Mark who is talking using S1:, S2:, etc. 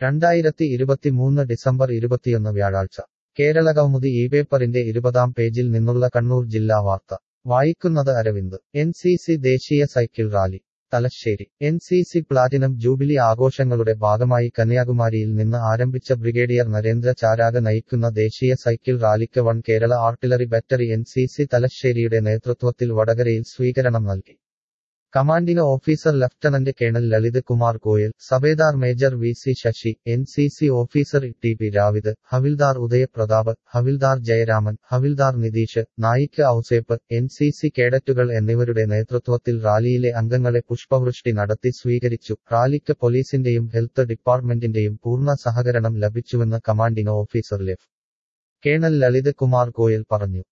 S1: രണ്ടായിരത്തി ഇരുപത്തിമൂന്ന് ഡിസംബർ ഇരുപത്തിയൊന്ന് വ്യാഴാഴ്ച കേരളകൗമുദി ഈ പേപ്പറിന്റെ ഇരുപതാം പേജിൽ നിന്നുള്ള കണ്ണൂർ ജില്ലാ വാർത്ത വായിക്കുന്നത് അരവിന്ദ് എൻ സി സി ദേശീയ cycle rally Thalassery N C C platinum jubilee ആഘോഷങ്ങളുടെ ഭാഗമായി കന്യാകുമാരിയിൽ നിന്ന് ആരംഭിച്ച ബ്രിഗേഡിയർ നരേന്ദ്ര ചാരാഗ നയിക്കുന്ന ദേശീയ സൈക്കിൾ റാലിക്ക് one Kerala artillery battery N C C തലശ്ശേരിയുടെ നേതൃത്വത്തിൽ വടകരയിൽ സ്വീകരണം നൽകി commanding officer lieutenant colonel Lalit Kumar Goyal Subedar major V C Sasi N C C officer T P Ravid Havildar Udayapratap Havildar Jayaraman Havildar Nitish Naik Ouseph N C C കേഡറ്റുകൾ എന്നിവരുടെ നേതൃത്വത്തിൽ റാലിയിലെ അംഗങ്ങളെ പുഷ്പവൃഷ്ടി നടത്തി സ്വീകരിച്ചു റാലിക്ക് പോലീസിന്റെയും ഹെൽത്ത് ഡിപ്പാർട്ട്മെന്റിന്റെയും പൂർണ്ണ സഹകരണം ലഭിച്ചുവെന്ന് കമാൻഡിംഗ് ഓഫീസർ ലെഫ് കേണൽ ലളിത് കുമാർ ഗോയൽ പറഞ്ഞു